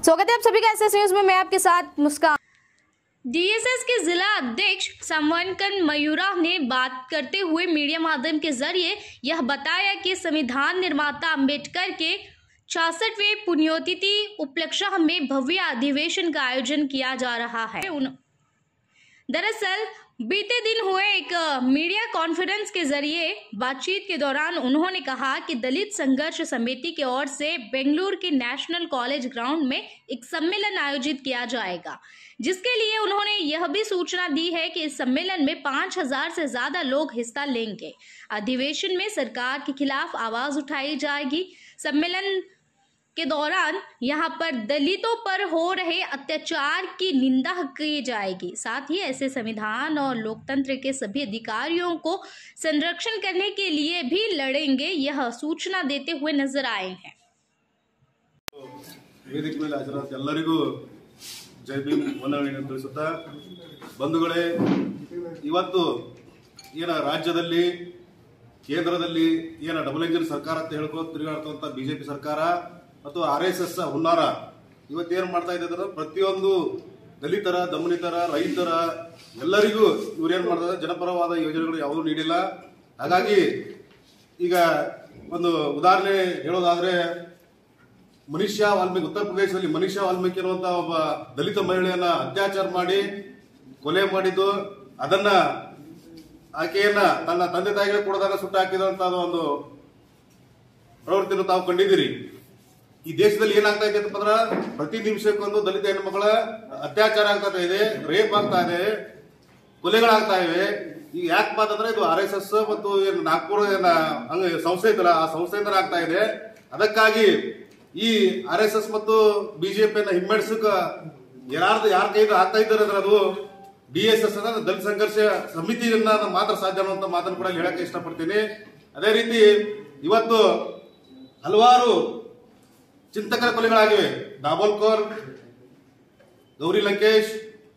स्वागत है आप सभी का एस न्यूज में मैं आपके साथ मुस्कान डीएसएस के जिला अध्यक्ष संवनकन मयूरा ने बात करते हुए मीडिया माध्यम के जरिए यह बताया कि संविधान निर्माता अंबेडकर के छियासठवें पुण्योतिथि उपलक्ष्य में भव्य अधिवेशन का आयोजन किया जा रहा है उन- दरअसल बीते दिन हुए एक अ, मीडिया कॉन्फ्रेंस के जरिए बातचीत के दौरान उन्होंने कहा कि दलित संघर्ष समिति की ओर से बेंगलुरु के नेशनल कॉलेज ग्राउंड में एक सम्मेलन आयोजित किया जाएगा जिसके लिए उन्होंने यह भी सूचना दी है कि इस सम्मेलन में पांच हजार से ज्यादा लोग हिस्सा लेंगे अधिवेशन में सरकार के खिलाफ आवाज उठाई जाएगी सम्मेलन के दौरान यहाँ पर दलितों पर हो रहे अत्याचार की निंदा की जाएगी साथ ही ऐसे संविधान और लोकतंत्र के सभी अधिकारियों को संरक्षण करने के लिए भी लड़ेंगे यह सूचना देते हुए नजर आए हैं ವೇದಿಕೆ ಮೇಲೆ ಹಾಜರಾದ ಎಲ್ಲರಿಗೂ ಜೈ ಭೀಮ್ ವಂದನೆಗಳನ್ನು ತಿಳಿಸುತ್ತಾ ಬಂಧುಗಳೇ ಇವತ್ತು ಏನ ರಾಜ್ಯದಲ್ಲಿ ಕೇಂದ್ರದಲ್ಲಿ ಏನ ಡಬಲ್ ಇಂಜಿನ್ ಸರ್ಕಾರ ಅಂತ ಹೇಳ್ಕೊಂಡು ತಿರುಗಾಡ್ತಂತ ಬಿಜೆಪಿ ಸರ್ಕಾರ ಮತ್ತು ಆರ್ ಎಸ್ ಎಸ್ ಹುನ್ನಾರ ಇವತ್ತೇನ್ ಮಾಡ್ತಾ ಇದೆ ಅಂದ್ರೆ ಪ್ರತಿಯೊಂದು ದಲಿತರ ದಮನಿತರ ರೈತರ ಎಲ್ಲರಿಗೂ ಇವ್ರೇನ್ ಮಾಡ್ತಾರೆ ಜನಪರವಾದ ಯೋಜನೆಗಳು ಯಾವುದೂ ನೀಡಿಲ್ಲ ಹಾಗಾಗಿ ಈಗ ಒಂದು ಉದಾಹರಣೆ ಹೇಳೋದಾದ್ರೆ ಮನುಷ್ಯ ವಾಲ್ಮೀಕಿ ಉತ್ತರ ಪ್ರದೇಶದಲ್ಲಿ ಮನುಷ್ಯ ವಾಲ್ಮೀಕಿ ಅನ್ನುವಂತ ಒಬ್ಬ ದಲಿತ ಮಹಿಳೆಯನ್ನ ಅತ್ಯಾಚಾರ ಮಾಡಿ ಕೊಲೆ ಮಾಡಿದ್ದು ಅದನ್ನ ಆಕೆಯನ್ನ ತನ್ನ ತಂದೆ ತಾಯಿಗೆ ಕೊಡದಾಗ ಸುಟ್ಟು ಹಾಕಿದಂತ ಒಂದು ಪ್ರವೃತ್ತಿಯನ್ನು ತಾವು ಕಂಡಿದ್ದೀರಿ ಈ ದೇಶದಲ್ಲಿ ಏನಾಗ್ತಾ ಇದೆ ಅಂತಂದ್ರ ಪ್ರತಿ ನಿಮಿಷಕ್ಕೊಂದು ದಲಿತ ಹೆಣ್ಮಕ್ಳ ಅತ್ಯಾಚಾರ ಆಗ್ತಾ ಇದೆ ರೇಪ್ ಆಗ್ತಾ ಇದೆ ಕೊಲೆಗಳಾಗ್ತಾ ಇವೆ ಈಗ ಯಾಕಪ್ಪ ಅಂತಂದ್ರೆ ಇದು ಆರ್ ಎಸ್ ಎಸ್ ಮತ್ತು ಏನ್ ನಾಗ್ಪುರ ಏನ ಹಂಗ ಸಂಸ್ಥೆ ಐತಲ್ಲ ಆ ಸಂಸ್ಥೆಯಿಂದ ಆಗ್ತಾ ಇದೆ ಅದಕ್ಕಾಗಿ ಈ ಆರ್ ಎಸ್ ಎಸ್ ಮತ್ತು ಬಿಜೆಪಿಯನ್ನ ಹಿಮ್ಮೆಡ್ಸಕ್ ಯಾರ್ದು ಯಾರ ಕೈದು ಆಗ್ತಾ ಇದ್ದಾರೆ ಅಂದ್ರೆ ಅದು ಡಿ ಎಸ್ ಎಸ್ ಅಂದ್ರೆ ದಲಿತ ಸಂಘರ್ಷ ಸಮಿತಿಯನ್ನ ಮಾತ್ರ ಸಾಧ್ಯ ಅನ್ನುವಂತ ಮಾತನ್ನು ಕೂಡ ಇಲ್ಲಿ ಹೇಳಕ್ಕೆ ಇಷ್ಟಪಡ್ತೀನಿ ಅದೇ ರೀತಿ ಇವತ್ತು ಹಲವಾರು ಚಿಂತಕರ ಕೊಲೆಗಳಾಗಿವೆ ದಾಬೋಲ್ಕರ್ ಗೌರಿ ಲಂಕೇಶ್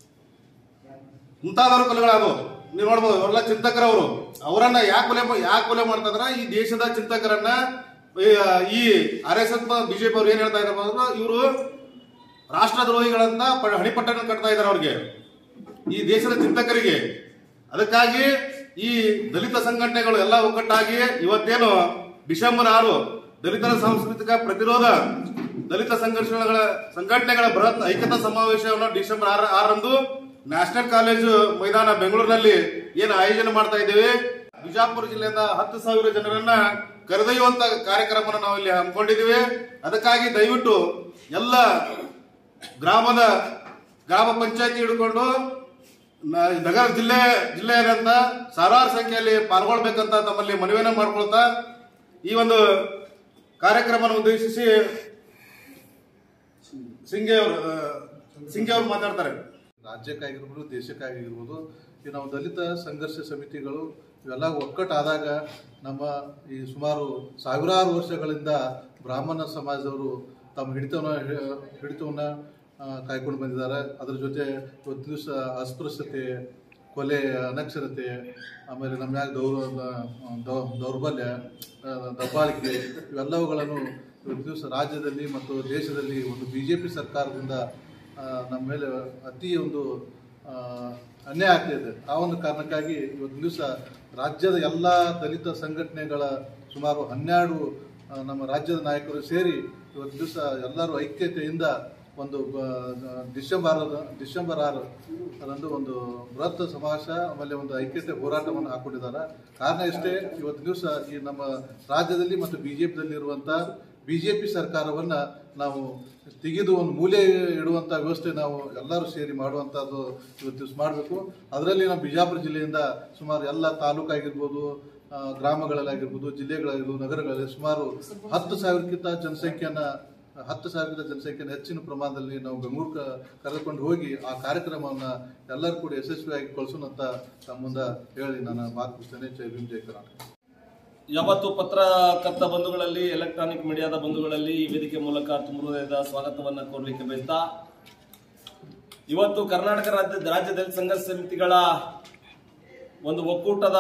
ಮುಂತಾದವರು ಕೊಲೆಗಳಾದವು ನೀವು ನೋಡ್ಬೋದು ಅವರೆಲ್ಲ ಚಿಂತಕರವರು ಅವರನ್ನ ಯಾಕೆ ಕೊಲೆ ಯಾಕೆ ಕೊಲೆ ಮಾಡ್ತಂದ್ರ ಈ ದೇಶದ ಚಿಂತಕರನ್ನ ಈ- ಈ ಆರ್ ಎಸ್ ಎಸ್ ಬಿಜೆಪಿ ಅವ್ರು ಏನ್ ಹೇಳ್ತಾ ಇದ್ದಾರೆ ಅಂದ್ರೆ ಇವರು ರಾಷ್ಟ್ರದ್ರೋಹಿಗಳಂತ ಪ- ಹಣಿಪಟ್ಟನ್ನು ಕಟ್ತಾ ಇದ್ದಾರೆ ಅವ್ರಿಗೆ ಈ ದೇಶದ ಚಿಂತಕರಿಗೆ ಅದಕ್ಕಾಗಿ ಈ ದಲಿತ ಸಂಘಟನೆಗಳು ಎಲ್ಲ ಒಗ್ಗಟ್ಟಾಗಿ ಇವತ್ತೇನು ಡಿಸೆಂಬರ್ ಆರು ದಲಿತರ ಸಾಂಸ್ಕೃತಿಕ ಪ್ರತಿರೋಧ ದಲಿತ ಸಂಘರ್ಷಗಳ ಸಂಘಟನೆಗಳ ಬೃಹತ್ ಐಕ್ಯತಾ ಸಮಾವೇಶವನ್ನು ಡಿಸೆಂಬರ್ ಆರ ಆರರಂದು ನ್ಯಾಷನಲ್ ಕಾಲೇಜು ಮೈದಾನ ಬೆಂಗಳೂರಿನಲ್ಲಿ ಏನು ಆಯೋಜನೆ ಮಾಡ್ತಾ ಇದ್ದೇವೆ ಬಿಜಾಪುರ ಜಿಲ್ಲೆಯಿಂದ ಹತ್ತು ಸಾವಿರ ಜನರನ್ನ ಕರೆದೊಯ್ಯುವಂತ ಕಾರ್ಯಕ್ರಮವನ್ನು ನಾವು ಇಲ್ಲಿ ಹಮ್ಮಿಕೊಂಡಿದ್ದೀವಿ ಅದಕ್ಕಾಗಿ ದಯವಿಟ್ಟು ಎಲ್ಲ ಗ್ರಾಮದ ಗ್ರಾಮ ಪಂಚಾಯತಿ ಹಿಡ್ಕೊಂಡು ನ- ನಗರ ಜಿಲ್ಲೆ ಜಿಲ್ಲೆಯಾದ್ಯಂತ ಸಾವಿರಾರು ಸಂಖ್ಯೆಯಲ್ಲಿ ಪಾಲ್ಗೊಳ್ಬೇಕಂತ ತಮ್ಮಲ್ಲಿ ಮನವಿಯನ್ನು ಮಾಡ್ಕೊಳ್ತಾ ಈ ಒಂದು ಕಾರ್ಯಕ್ರಮವನ್ನು ಉದ್ದೇಶಿಸಿ ಸಿಂಗೆ ಅವರು ಆ, ಸಿಂಗೆ ಅವರು ಮಾತಾಡ್ತಾರೆ ರಾಜ್ಯಕ್ಕಾಗಿರ್ಬೋದು ದೇಶಕ್ಕಾಗಿರ್ಬೋದು ಈ ನಾವು ದಲಿತ ಸಂಘರ್ಷ ಸಮಿತಿಗಳು ಇವೆಲ್ಲ ಒಕ್ಕಟ್ಟಾದಾಗ ನಮ್ಮ ಈ ಸುಮಾರು ಸಾವಿರಾರು ವರ್ಷಗಳಿಂದ ಬ್ರಾಹ್ಮಣ ಸಮಾಜದವರು ತಮ್ಮ ಹಿಡಿತವನ್ನು ಹಿಡಿತವನ್ನು ಕಾಯ್ಕೊಂಡು ಬಂದಿದ್ದಾರೆ ಅದರ ಜೊತೆ ಇವತ್ತು ದಿವಸ ಅಸ್ಪೃಶ್ಯತೆ ಕೊಲೆ ಅನಕ್ಷರತೆ ಆಮೇಲೆ ನಮ್ಮ ಮ್ಯಾಗ ದೌರ್ ದೌ- ದೌರ್ಬಲ್ಯ ಆ, ದಬ್ಬಾಳಿಕೆ ಇವೆಲ್ಲವುಗಳನ್ನು ಇವತ್ತು ದಿವಸ ರಾಜ್ಯದಲ್ಲಿ ಮತ್ತು ದೇಶದಲ್ಲಿ ಒಂದು ಬಿ ಜೆ ಪಿ ಸರ್ಕಾರದಿಂದ ಆ, ನಮ್ಮ ಮೇಲೆ ಅತಿ ಒಂದು ಆ, ಅನ್ಯಾಯ ಆಗ್ತಿದೆ ಆ ಒಂದು ಕಾರಣಕ್ಕಾಗಿ ಇವತ್ತು ದಿವಸ ರಾಜ್ಯದ ಎಲ್ಲ ದಲಿತ ಸಂಘಟನೆಗಳ ಸುಮಾರು ಹನ್ನೆರಡು ಆ, ನಮ್ಮ ರಾಜ್ಯದ ನಾಯಕರು ಸೇರಿ ಇವತ್ತು ದಿವಸ ಎಲ್ಲರೂ ಐಕ್ಯತೆಯಿಂದ ಒಂದು ಬ- ಡಿಸೆಂಬರ್ ಆರು- ಡಿಸೆಂಬರ್ ಆರು ಅದೊಂದು ಒಂದು ಬೃಹತ್ ಸಮಾವೇಶ ಆಮೇಲೆ ಒಂದು ಐಕ್ಯತೆ ಹೋರಾಟವನ್ನು ಹಾಕೊಂಡಿದ್ದಾರೆ ಕಾರಣ ಇಷ್ಟೇ ಇವತ್ತು ದಿವಸ ಈ ನಮ್ಮ ರಾಜ್ಯದಲ್ಲಿ ಮತ್ತು ಬಿಜೆಪಿದಲ್ಲಿ ಇರುವಂತ ಬಿಜೆಪಿ ಸರ್ಕಾರವನ್ನ ನಾವು ತೆಗೆದು ಒಂದು ಮೂಲೆ ಇಡುವಂತ ವ್ಯವಸ್ಥೆ ನಾವು ಎಲ್ಲರೂ ಸೇರಿ ಮಾಡುವಂತದ್ದು ಇವತ್ತು ದಿವಸ ಮಾಡಬೇಕು ಅದರಲ್ಲಿ ನಾವು ಬಿಜಾಪುರ ಜಿಲ್ಲೆಯಿಂದ ಸುಮಾರು ಎಲ್ಲ ತಾಲೂಕಾಗಿರ್ಬೋದು ಆ, ಗ್ರಾಮಗಳಲ್ಲಾಗಿರ್ಬೋದು ಜಿಲ್ಲೆಗಳಾಗಿರ್ಬೋದು ನಗರಗಳಲ್ಲಿ ಸುಮಾರು ಹತ್ತು ಸಾವಿರಕ್ಕಿಂತ ಜನಸಂಖ್ಯೆಯನ್ನ ಹತ್ತು ಸಾವಿರದ ಜನಸಂಖ್ಯೆಯನ್ನು ಹೆಚ್ಚಿನ ಪ್ರಮಾಣದಲ್ಲಿ ನಾವು ಬೆಂಗಳೂರು ಕ- ಕರೆದುಕೊಂಡು ಹೋಗಿ ಆ ಕಾರ್ಯಕ್ರಮವನ್ನ ಎಲ್ಲರೂ ಕೂಡ ಯಶಸ್ವಿಯಾಗಿ ಕಳಿಸೋಣ ಅಂತ ತಮ್ಮ ಮುಂದೆ ಹೇಳಿ ನಾನು ಮಾತು ಮುಗಿಸ್ತೇನೆ ಜೈ ಭೀಮ್ ಜೈ ಕರ್ನಾಟಕ ಯಾವತ್ತು ಪತ್ರಕರ್ತ ಬಂಧುಗಳಲ್ಲಿ ಎಲೆಕ್ಟ್ರಾನಿಕ್ ಮೀಡಿಯಾದ ಬಂಧುಗಳಲ್ಲಿ ಈ ವೇದಿಕೆ ಮೂಲಕ ತುಂಬ ಹೃದಯದ ಸ್ವಾಗತವನ್ನ ಕೋರ್ಲಿಕ್ಕೆ ಬಯಸ್ತಾ ಇವತ್ತು ಕರ್ನಾಟಕ ರಾಜ್ಯ ರಾಜ್ಯ ದಲಿತ ಸಂಘರ್ಷ ಸಮಿತಿಗಳ ಒಂದು ಒಕ್ಕೂಟದ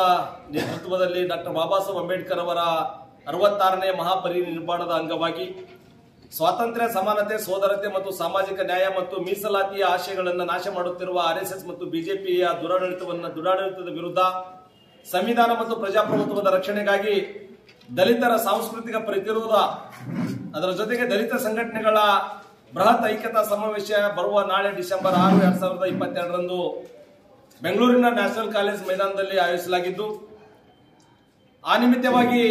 ನೇತೃತ್ವದಲ್ಲಿ ಡಾಕ್ಟರ್ ಬಾಬಾ ಸಾಹೇಬ್ ಅಂಬೇಡ್ಕರ್ ಅವರ ಅರವತ್ತಾರನೇ ಮಹಾಪರಿನಿರ್ವಾಣದ ಅಂಗವಾಗಿ ಸ್ವಾತಂತ್ರ್ಯ ಸಮಾನತೆ ಸೋದರತೆ ಮತ್ತು ಸಾಮಾಜಿಕ ನ್ಯಾಯ ಮತ್ತು ಮೀಸಲಾತಿಯ ಆಶಯಗಳನ್ನು ನಾಶ ಮಾಡುತ್ತಿರುವ ಆರ್ಎಸ್ಎಸ್ ಮತ್ತು ಬಿಜೆಪಿಯ ದುರಾಡಳಿತವನ್ನು ದುರಾಡಳಿತದ ವಿರುದ್ಧ ಸಂವಿಧಾನ ಮತ್ತು ಪ್ರಜಾಪ್ರಭುತ್ವದ ರಕ್ಷಣೆಗಾಗಿ ದಲಿತರ ಸಾಂಸ್ಕೃತಿಕ ಪ್ರತಿರೋಧ ಅದರ ಜೊತೆಗೆ ದಲಿತ ಸಂಘಟನೆಗಳ ಬೃಹತ್ ಐಕ್ಯತಾ ಸಮಾವೇಶ ಬರುವ ನಾಳೆ ಡಿಸೆಂಬರ್ ಆರು ಎರಡ್ ಸಾವಿರದ ಇಪ್ಪತ್ತೆರಡರಂದು ಬೆಂಗಳೂರಿನ ನ್ಯಾಷನಲ್ ಕಾಲೇಜ್ ಮೈದಾನದಲ್ಲಿ ಆಯೋಜಿಸಲಾಗಿದ್ದು ಆ ನಿಮಿತ್ತವಾಗಿ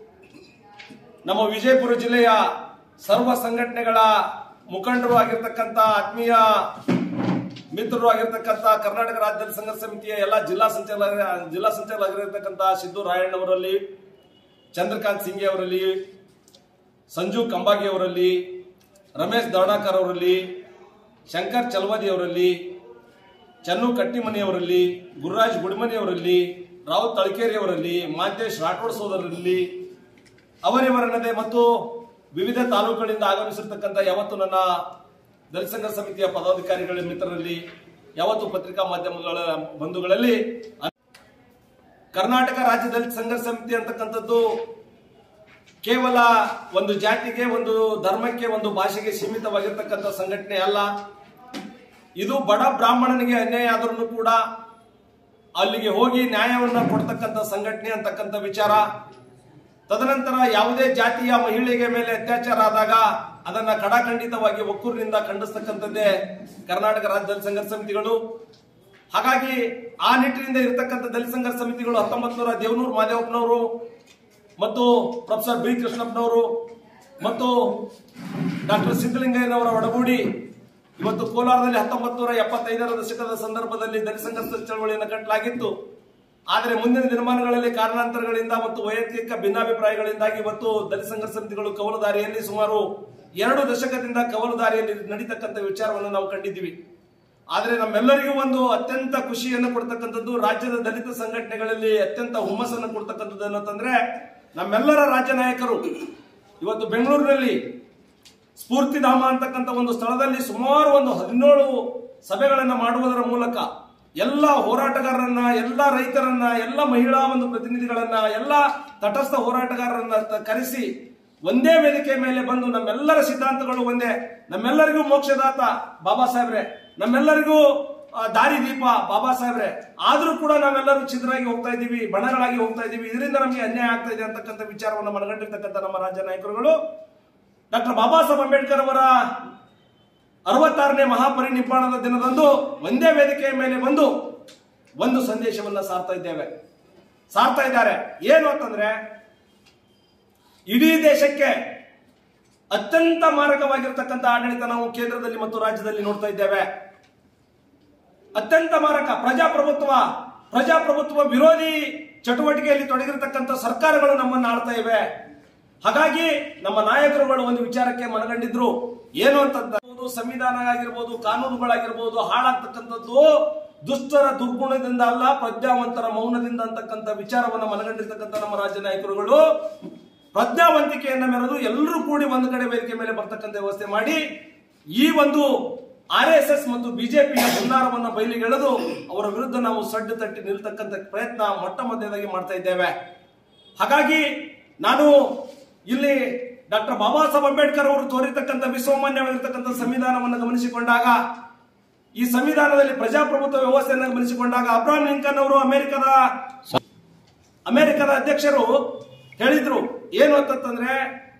ನಮ್ಮ ವಿಜಯಪುರ ಜಿಲ್ಲೆಯ ಸರ್ವ ಸಂಘಟನೆಗಳ ಮುಖಂಡರು ಆಗಿರ್ತಕ್ಕಂಥ ಆತ್ಮೀಯ ಮಿತ್ರರು ಆಗಿರ್ತಕ್ಕಂಥ ಕರ್ನಾಟಕ ರಾಜ್ಯ ಸಂಘರ್ಷ ಸಮಿತಿಯ ಎಲ್ಲ ಜಿಲ್ಲಾ ಸಂಚಾಲಕ ಜಿಲ್ಲಾ ಸಂಚಾಲಕರಾಗಿರ್ತಕ್ಕಂಥ ಸಿದ್ದು ರಾಯಣ್ಣ ಅವರಲ್ಲಿ ಚಂದ್ರಕಾಂತ್ ಸಿಂಗೆ ಅವರಲ್ಲಿ ಸಂಜು ಕಂಬಾಗಿ ಅವರಲ್ಲಿ ರಮೇಶ್ ದೌಡಾಕರ್ ಅವರಲ್ಲಿ ಶಂಕರ್ ಚಲವಾದಿ ಅವರಲ್ಲಿ ಚನ್ನು ಕಟ್ಟಿಮನಿ ಅವರಲ್ಲಿ ಗುರುರಾಜ್ ಗುಡಿಮನಿ ಅವರಲ್ಲಿ ರಾವುತ್ ತಳಕೇರಿ ಅವರಲ್ಲಿ ಮಾಂತೇಶ್ ರಾಠೋಡ್ ಸೋದರರಲ್ಲಿ ಅವರಿವರನ್ನದೇ ಮತ್ತು ವಿವಿಧ ತಾಲೂಕುಗಳಿಂದ ಆಗಮಿಸಿರ್ತಕ್ಕಂಥ ಯಾವತ್ತು ನನ್ನ ದಲಿತ ಸಂಘ ಸಮಿತಿಯ ಪದಾಧಿಕಾರಿಗಳ ಮಿತ್ರರಲ್ಲಿ ಯಾವತ್ತು ಪತ್ರಿಕಾ ಮಾಧ್ಯಮಗಳ ಬಂಧುಗಳಲ್ಲಿ ಕರ್ನಾಟಕ ರಾಜ್ಯ ದಲಿತ ಸಂಘರ್ಷ ಸಮಿತಿ ಅಂತಕ್ಕಂಥದ್ದು ಕೇವಲ ಒಂದು ಜಾತಿಗೆ ಒಂದು ಧರ್ಮಕ್ಕೆ ಒಂದು ಭಾಷೆಗೆ ಸೀಮಿತವಾಗಿರ್ತಕ್ಕಂಥ ಸಂಘಟನೆ ಅಲ್ಲ ಇದು ಬಡ ಬ್ರಾಹ್ಮಣನಿಗೆ ಅನ್ಯಾಯ ಆದ್ರೂ ಕೂಡ ಅಲ್ಲಿಗೆ ಹೋಗಿ ನ್ಯಾಯವನ್ನ ಕೊಡ್ತಕ್ಕಂಥ ಸಂಘಟನೆ ಅಂತಕ್ಕಂಥ ವಿಚಾರ ತದನಂತರ ಯಾವುದೇ ಜಾತಿಯ ಮಹಿಳೆಗೆ ಮೇಲೆ ಅತ್ಯಾಚಾರ ಆದಾಗ ಅದನ್ನ ಕಡಾಖಂಡಿತವಾಗಿ ಒಕ್ಕೂರಿನಿಂದ ಖಂಡಿಸ್ತಕ್ಕಂಥದ್ದೇ ಕರ್ನಾಟಕ ರಾಜ್ಯ ದಲಿತ ಸಂಘರ್ಷ ಸಮಿತಿಗಳು ಹಾಗಾಗಿ ಆ ನಿಟ್ಟಿನಿಂದ ಇರತಕ್ಕಂಥ ದಲಿತ ಸಂಘರ್ಷ ಸಮಿತಿಗಳು ಹತ್ತೊಂಬತ್ತು ನೂರ ದೇವನೂರು ಮಾದೇವಪ್ಪನವರು ಮತ್ತು ಪ್ರೊಫೆಸರ್ ಬಿ ಕೃಷ್ಣಪ್ಪನವರು ಮತ್ತು ಡಾಕ್ಟರ್ ಸಿದ್ದಲಿಂಗಯ್ಯನವರ ಒಡಗೂಡಿ ಇವತ್ತು ಕೋಲಾರದಲ್ಲಿ ಹತ್ತೊಂಬತ್ತು ನೂರ ಎಪ್ಪತ್ತೈದರ ದಶಕದ ಸಂದರ್ಭದಲ್ಲಿ ದಲಿತ ಸಂಘರ್ಷ ಚಳವಳಿಯನ್ನು ಕಟ್ಟಲಾಗಿತ್ತು ಆದರೆ ಮುಂದಿನ ದಿನಮಾನಗಳಲ್ಲಿ ಕಾರಣಾಂತರಗಳಿಂದ ಮತ್ತು ವೈಯಕ್ತಿಕ ಭಿನ್ನಾಭಿಪ್ರಾಯಗಳಿಂದಾಗಿ ಇವತ್ತು ದಲಿತ ಸಂಘರ್ಷ ಸಮಿತಿಗಳು ಕವಲು ದಾರಿಯಲ್ಲಿ ಸುಮಾರು ಎರಡು ದಶಕದಿಂದ ಕವಲು ದಾರಿಯಲ್ಲಿ ನಡೀತಕ್ಕಂಥ ವಿಚಾರವನ್ನು ನಾವು ಕಂಡಿದ್ದೀವಿ ಆದರೆ ನಮ್ಮೆಲ್ಲರಿಗೂ ಒಂದು ಅತ್ಯಂತ ಖುಷಿಯನ್ನು ಕೊಡ್ತಕ್ಕಂಥದ್ದು ರಾಜ್ಯದ ದಲಿತ ಸಂಘಟನೆಗಳಲ್ಲಿ ಅತ್ಯಂತ ಹುಮ್ಮಸ್ಸನ್ನು ಕೊಡ್ತಕ್ಕಂಥದ್ದು ಅನ್ನೋತಂದ್ರೆ ನಮ್ಮೆಲ್ಲರ ರಾಜ್ಯ ನಾಯಕರು ಇವತ್ತು ಬೆಂಗಳೂರಿನಲ್ಲಿ ಸ್ಫೂರ್ತಿಧಾಮ ಅಂತಕ್ಕಂಥ ಒಂದು ಸ್ಥಳದಲ್ಲಿ ಸುಮಾರು ಒಂದು ಹದಿನೇಳು ಸಭೆಗಳನ್ನು ಮಾಡುವುದರ ಮೂಲಕ ಎಲ್ಲ ಹೋರಾಟಗಾರರನ್ನ ಎಲ್ಲ ರೈತರನ್ನ ಎಲ್ಲ ಮಹಿಳಾ ಒಂದು ಪ್ರತಿನಿಧಿಗಳನ್ನ ಎಲ್ಲ ತಟಸ್ಥ ಹೋರಾಟಗಾರರನ್ನ ತ- ಕರೆಸಿ ಒಂದೇ ವೇದಿಕೆ ಮೇಲೆ ಬಂದು ನಮ್ಮೆಲ್ಲರ ಸಿದ್ಧಾಂತಗಳು ಒಂದೇ ನಮ್ಮೆಲ್ಲರಿಗೂ ಮೋಕ್ಷದಾತ ಬಾಬಾ ಸಾಹೇಬ್ರೆ ನಮ್ಮೆಲ್ಲರಿಗೂ ಆ, ದಾರಿದೀಪ ಬಾಬಾ ಸಾಹೇಬ್ರೆ ಆದ್ರೂ ಕೂಡ ನಾವೆಲ್ಲರೂ ಛಿದ್ರಾಗಿ ಹೋಗ್ತಾ ಇದ್ದೀವಿ ಬಣಗಳಾಗಿ ಹೋಗ್ತಾ ಇದ್ದೀವಿ ಇದರಿಂದ ನಮಗೆ ಅನ್ಯಾಯ ಆಗ್ತಾ ಇದೆ ಅಂತಕ್ಕಂಥ ವಿಚಾರವನ್ನು ಮನಗಂಡಿರ್ತಕ್ಕಂಥ ನಮ್ಮ ರಾಜ್ಯ ನಾಯಕರುಗಳು ಡಾಕ್ಟರ್ ಬಾಬಾ ಸಾಹೇಬ್ ಅಂಬೇಡ್ಕರ್ ಅವರ ಅರವತ್ತಾರನೇ ಮಹಾಪರಿನಿರ್ವಾಣದ ದಿನದಂದು ಒಂದೇ ವೇದಿಕೆಯ ಮೇಲೆ ಬಂದು ಒಂದು ಸಂದೇಶವನ್ನ ಸಾರ್ತಾ ಇದ್ದೇವೆ ಸಾರ್ತಾ ಇದ್ದಾರೆ ಏನು ಅಂತಂದ್ರೆ ಇಡೀ ದೇಶಕ್ಕೆ ಅತ್ಯಂತ ಮಾರಕವಾಗಿರ್ತಕ್ಕಂಥ ಆಡಳಿತ ನಾವು ಕೇಂದ್ರದಲ್ಲಿ ಮತ್ತು ರಾಜ್ಯದಲ್ಲಿ ನೋಡ್ತಾ ಇದ್ದೇವೆ ಅತ್ಯಂತ ಮಾರಕ ಪ್ರಜಾಪ್ರಭುತ್ವ ಪ್ರಜಾಪ್ರಭುತ್ವ ವಿರೋಧಿ ಚಟುವಟಿಕೆಯಲ್ಲಿ ತೊಡಗಿರತಕ್ಕಂಥ ಸರ್ಕಾರಗಳು ನಮ್ಮನ್ನು ಆಳ್ತಾ ಇವೆ ಹಾಗಾಗಿ ನಮ್ಮ ನಾಯಕರುಗಳು ಒಂದು ವಿಚಾರಕ್ಕೆ ಮನಗಂಡಿದ್ರು ಏನು ಅಂತಂದ್ರೆ ಸಂವಿಧಾನ ಆಗಿರ್ಬೋದು ಕಾನೂನುಗಳಾಗಿರ್ಬೋದು ಹಾಳಾಗ್ತಕ್ಕಂಥದ್ದು ದುಷ್ಟರ ದುರ್ಗುಣದಿಂದ ಅಲ್ಲ ಪ್ರಜ್ಞಾವಂತರ ಮೌನದಿಂದ ಅಂತಕ್ಕಂಥ ವಿಚಾರವನ್ನು ಮನಗಂಡಿರ್ತಕ್ಕಂಥ ನಮ್ಮ ರಾಜ್ಯ ನಾಯಕರುಗಳು ಪ್ರಜ್ಞಾವಂತಿಕೆಯನ್ನ ಮೆರೆದು ಎಲ್ಲರೂ ಕೂಡಿ ಒಂದು ಕಡೆ ವೇದಿಕೆ ಮೇಲೆ ಬರ್ತಕ್ಕಂಥ ವ್ಯವಸ್ಥೆ ಮಾಡಿ ಈ ಒಂದು ಆರ್ ಎಸ್ ಎಸ್ ಮತ್ತು ಬಿಜೆಪಿಯ ಹುನ್ನಾರವನ್ನು ಬಯಲಿಗೆಳೆದು ಅವರ ವಿರುದ್ಧ ನಾವು ಸಡ್ಡು ತಟ್ಟಿ ನಿಲ್ತಕ್ಕಂಥ ಪ್ರಯತ್ನ ಮೊಟ್ಟ ಮೊದಲನೇದಾಗಿ ಮಾಡ್ತಾ ಇದ್ದೇವೆ ಹಾಗಾಗಿ ನಾನು ಇಲ್ಲಿ ಡಾಕ್ಟರ್ ಬಾಬಾ ಸಾಹೇಬ್ ಅಂಬೇಡ್ಕರ್ ಅವರು ತೋರಿರ್ತಕ್ಕಂಥ ವಿಶ್ವಮಾನ್ಯವಾಗಿರ್ತಕ್ಕಂಥ ಸಂವಿಧಾನವನ್ನು ಗಮನಿಸಿಕೊಂಡಾಗ ಈ ಸಂವಿಧಾನದಲ್ಲಿ ಪ್ರಜಾಪ್ರಭುತ್ವ ವ್ಯವಸ್ಥೆಯನ್ನು ಗಮನಿಸಿಕೊಂಡಾಗ ಅಬ್ರಾಹಂ ಲಿಂಕನ್ ಅವರು ಅಮೆರಿಕದ ಅಮೆರಿಕದ ಅಧ್ಯಕ್ಷರು ಹೇಳಿದ್ರು ಏನು ಅಂತಂದ್ರೆ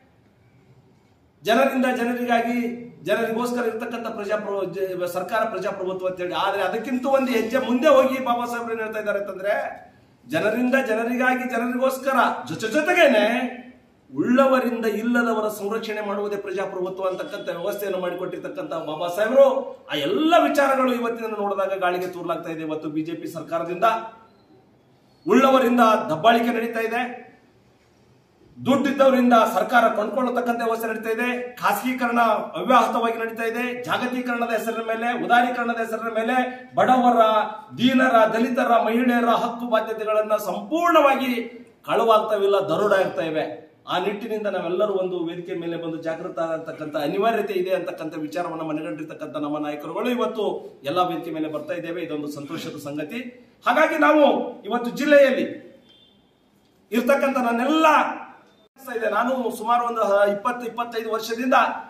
ಜನರಿಂದ ಜನರಿಗಾಗಿ ಜನರಿಗೋಸ್ಕರ ಇರ್ತಕ್ಕಂಥ ಪ್ರಜಾಪ್ರಭು ಜ- ಸರ್ಕಾರ ಪ್ರಜಾಪ್ರಭುತ್ವ ಅಂತ ಹೇಳಿ ಆದ್ರೆ ಅದಕ್ಕಿಂತ ಒಂದು ಹೆಜ್ಜೆ ಮುಂದೆ ಹೋಗಿ ಬಾಬಾ ಸಾಹೇಬ್ರು ಏನ್ ಹೇಳ್ತಾ ಇದ್ದಾರೆ ಅಂತಂದ್ರೆ ಜನರಿಂದ ಜನರಿಗಾಗಿ ಜನರಿಗೋಸ್ಕರ ಜೊತೆ ಜೊತೆಗೇನೆ ಉಳ್ಳವರಿಂದ ಇಲ್ಲದವರ ಸಂರಕ್ಷಣೆ ಮಾಡುವುದೇ ಪ್ರಜಾಪ್ರಭುತ್ವ ಅಂತಕ್ಕಂಥ ವ್ಯವಸ್ಥೆಯನ್ನು ಮಾಡಿಕೊಟ್ಟಿರ್ತಕ್ಕಂಥ ಬಾಬಾ ಸಾಹೇಬರು ಆ ಎಲ್ಲ ವಿಚಾರಗಳು ಇವತ್ತಿನ ನೋಡಿದಾಗ ಗಾಳಿಗೆ ತೂರ್ಲಾಗ್ತಾ ಇದೆ ಇವತ್ತು ಬಿಜೆಪಿ ಸರ್ಕಾರದಿಂದ ಉಳ್ಳವರಿಂದ ದಬ್ಬಾಳಿಕೆ ನಡೀತಾ ಇದೆ ದುಡ್ಡಿದ್ದವರಿಂದ ಸರ್ಕಾರ ಕೊಂಡ್ಕೊಳ್ಳತಕ್ಕಂಥ ವ್ಯವಸ್ಥೆ ನಡೀತಾ ಇದೆ ಖಾಸಗೀಕರಣ ಅವ್ಯಾಹತವಾಗಿ ನಡೀತಾ ಇದೆ ಜಾಗತೀಕರಣದ ಹೆಸರಿನ ಮೇಲೆ ಉದಾರೀಕರಣದ ಹೆಸರಿನ ಮೇಲೆ ಬಡವರ ದೀನರ ದಲಿತರ ಮಹಿಳೆಯರ ಹಕ್ಕು ಬಾಧ್ಯತೆಗಳನ್ನ ಸಂಪೂರ್ಣವಾಗಿ ಕಳುವಾಗ್ತವಿಲ್ಲ ದರೋಡ ಆಗ್ತಾ ಇವೆ ಆ ನಿಟ್ಟಿನಿಂದ ನಾವೆಲ್ಲರೂ ಒಂದು ವೇದಿಕೆ ಮೇಲೆ ಬಂದು ಜಾಗೃತ ಅಂತಕ್ಕಂಥ ಅನಿವಾರ್ಯತೆ ಇದೆ ಅಂತಕ್ಕಂಥ ವಿಚಾರವನ್ನು ಮನಗಂಡಿರ್ತಕ್ಕಂಥ ನಮ್ಮ ನಾಯಕರುಗಳು ಇವತ್ತು ಎಲ್ಲಾ ವೇದಿಕೆ ಮೇಲೆ ಬರ್ತಾ ಇದ್ದೇವೆ ಇದೊಂದು ಸಂತೋಷದ ಸಂಗತಿ ಹಾಗಾಗಿ ನಾವು ಇವತ್ತು ಜಿಲ್ಲೆಯಲ್ಲಿ ಇರ್ತಕ್ಕಂಥ ನನ್ನೆಲ್ಲ ಅನಿಸ್ತಾ ಇದೆ ನಾನು ಸುಮಾರು ಒಂದು ಇಪ್ಪತ್ತು ಇಪ್ಪತ್ತೈದು ವರ್ಷದಿಂದ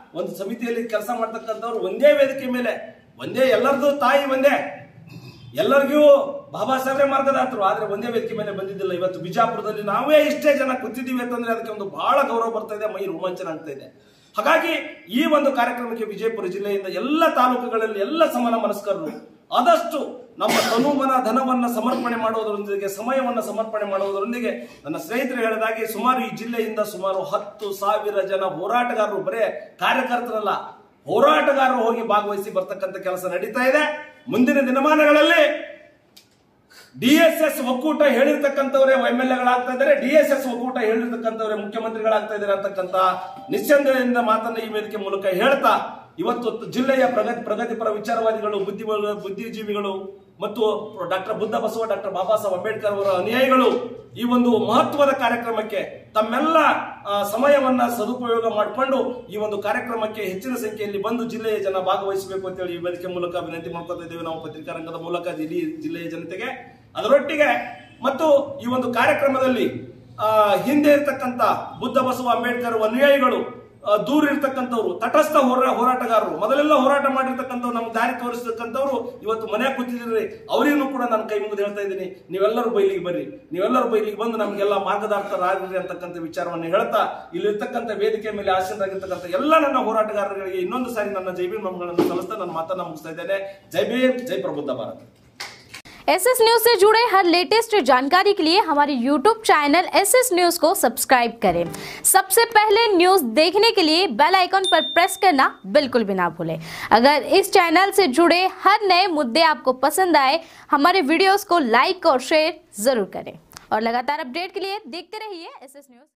ಒಂದು ಸಮಿತಿಯಲ್ಲಿ ಕೆಲಸ ಮಾಡ್ತಕ್ಕಂಥವ್ರು ಒಂದೇ ವೇದಿಕೆ ಮೇಲೆ ಒಂದೇ ಎಲ್ಲರದು ತಾಯಿ ಒಂದೇ ಎಲ್ಲರಿಗೂ ಬಾಬಾ ಸಾಹೇಬ್ರೆ ಮಾರ್ಗದಾತರು ಆದ್ರೆ ಒಂದೇ ವೇದಿಕೆ ಮೇಲೆ ಬಂದಿದ್ದಿಲ್ಲ ಇವತ್ತು ಬಿಜಾಪುರದಲ್ಲಿ ನಾವೇ ಇಷ್ಟೇ ಜನ ಕೂತಿದ್ದೀವಿ ಅಂತಂದ್ರೆ ಅದಕ್ಕೆ ಒಂದು ಬಹಳ ಗೌರವ ಬರ್ತಾ ಇದೆ ಮೈ ರೋಮಾಂಚನ ಆಗ್ತಾ ಇದೆ ಹಾಗಾಗಿ ಈ ಒಂದು ಕಾರ್ಯಕ್ರಮಕ್ಕೆ ವಿಜಯಪುರ ಜಿಲ್ಲೆಯಿಂದ ಎಲ್ಲ ತಾಲೂಕುಗಳಲ್ಲಿ ಎಲ್ಲ ಸಮಾನ ಮನಸ್ಕರರು ಆದಷ್ಟು ನಮ್ಮ ತನುಮನ ಧನವನ್ನ ಸಮರ್ಪಣೆ ಮಾಡುವುದರೊಂದಿಗೆ ಸಮಯವನ್ನ ಸಮರ್ಪಣೆ ಮಾಡುವುದರೊಂದಿಗೆ ನನ್ನ ಸ್ನೇಹಿತರು ಹೇಳಿದಾಗೆ ಸುಮಾರು ಈ ಜಿಲ್ಲೆಯಿಂದ ಸುಮಾರು ಹತ್ತು ಸಾವಿರ ಜನ ಹೋರಾಟಗಾರರು ಬರೇ ಕಾರ್ಯಕರ್ತರಲ್ಲ ಹೋರಾಟಗಾರರು ಹೋಗಿ ಭಾಗವಹಿಸಿ ಬರ್ತಕ್ಕಂಥ ಕೆಲಸ ನಡೀತಾ ಇದೆ ಮುಂದಿನ ದಿನಮಾನಗಳಲ್ಲಿ ಡಿಎಸ್ಎಸ್ ಒಕ್ಕೂಟ ಹೇಳಿರ್ತಕ್ಕಂಥವರೇ ಎಂ ಎಲ್ ಎಗಳಾಗ್ತಾ ಇದ್ದಾರೆ ಡಿಎಸ್ಎಸ್ ಒಕ್ಕೂಟ ಹೇಳಿರ್ತಕ್ಕಂಥವರೇ ಮುಖ್ಯಮಂತ್ರಿಗಳಾಗ್ತಾ ಇದ್ದಾರೆ ಅಂತಕ್ಕಂಥ ನಿಸ್ಸಂದೇಹದಿಂದ ಮಾತನ್ನ ಈ ವೇದಿಕೆ ಮೂಲಕ ಹೇಳ್ತಾ ಇವತ್ತು ಜಿಲ್ಲೆಯ ಪ್ರಗತಿ ಪ್ರಗತಿಪರ ವಿಚಾರವಾದಿಗಳು ಬುದ್ಧಿ ಬುದ್ಧಿಜೀವಿಗಳು ಮತ್ತು ಡಾಕ್ಟರ್ ಬುದ್ಧ ಬಸವ ಡಾಕ್ಟರ್ ಬಾಬಾ ಸಾಹೇಬ್ ಅಂಬೇಡ್ಕರ್ ಅವರ ಅನುಯಾಯಿಗಳು ಈ ಒಂದು ಮಹತ್ವದ ಕಾರ್ಯಕ್ರಮಕ್ಕೆ ತಮ್ಮೆಲ್ಲ ಆ, ಸಮಯವನ್ನ ಸದುಪಯೋಗ ಮಾಡಿಕೊಂಡು ಈ ಒಂದು ಕಾರ್ಯಕ್ರಮಕ್ಕೆ ಹೆಚ್ಚಿನ ಸಂಖ್ಯೆಯಲ್ಲಿ ಬಂದು ಜಿಲ್ಲೆಯ ಜನ ಭಾಗವಹಿಸಬೇಕು ಅಂತೇಳಿ ಈ ವೇದಿಕೆ ಮೂಲಕ ವಿನಂತಿ ಮಾಡ್ಕೊತಾ ಇದ್ದೇವೆ ನಾವು ಪತ್ರಿಕಾ ರಂಗದ ಮೂಲಕ ಇಡೀ ಜಿಲ್ಲೆಯ ಜನತೆಗೆ ಅದರೊಟ್ಟಿಗೆ ಮತ್ತು ಈ ಒಂದು ಕಾರ್ಯಕ್ರಮದಲ್ಲಿ ಆ, ಹಿಂದೆ ಇರತಕ್ಕಂತ ಬುದ್ಧ ಬಸವ ಅಂಬೇಡ್ಕರ್ ಅನುಯಾಯಿಗಳು ಆ, ದೂರ ಇರ್ತಕ್ಕಂಥವ್ರು ತಟಸ್ಥ ಹೋರಾ ಹೋರಾಟಗಾರರು ಮೊದಲೆಲ್ಲ ಹೋರಾಟ ಮಾಡಿರ್ತಕ್ಕಂಥವ್ರು ನಮ್ಗೆ ದಾರಿ ತೋರಿಸ್ತಕ್ಕಂಥವ್ರು ಇವತ್ತು ಮನೆ ಕೂತಿದ್ದೀರಿ ಅವರಿಗೂ ಕೂಡ ನಾನು ಕೈ ಮುಗಿದು ಹೇಳ್ತಾ ಇದ್ದೀನಿ ನೀವೆಲ್ಲರೂ ಬೈಲಿಗೆ ಬರ್ರಿ ನೀವೆಲ್ಲರೂ ಬೈಲಿಗೆ ಬಂದು ನಮಗೆಲ್ಲ ಮಾರ್ಗದರ್ಶಕರಾಗಿರಿ ಅಂತಕ್ಕಂಥ ವಿಚಾರವನ್ನು ಹೇಳ್ತಾ ಇಲ್ಲಿರ್ತಕ್ಕಂಥ ವೇದಿಕೆ ಮೇಲೆ ಆಸೀನರಾಗಿರ್ತಕ್ಕಂಥ ಎಲ್ಲ ನನ್ನ ಹೋರಾಟಗಾರರಿಗೆ ಇನ್ನೊಂದು ಸಾರಿ ನನ್ನ ಜೈ ಭೀಮ್ ನಮಗಳನ್ನು ಸಲ್ಲಿಸ್ತಾ ನನ್ನ ಮಾತನ್ನ ಮುಗಿಸ್ತಾ ಇದ್ದೇನೆ ಜೈ ಭೀಮ್ ಜೈ ಪ್ರಬುದ್ಧ ಭಾರತ್ एस एस न्यूज से जुड़े हर लेटेस्ट जानकारी के लिए हमारे YouTube channel S S news को सब्सक्राइब करें सबसे पहले न्यूज देखने के लिए बेल आइकॉन पर प्रेस करना बिल्कुल भी ना भूलें अगर इस चैनल से जुड़े हर नए मुद्दे आपको पसंद आए हमारे वीडियोस को लाइक और शेयर जरूर करें और लगातार अपडेट के लिए देखते रहिए एस एस न्यूज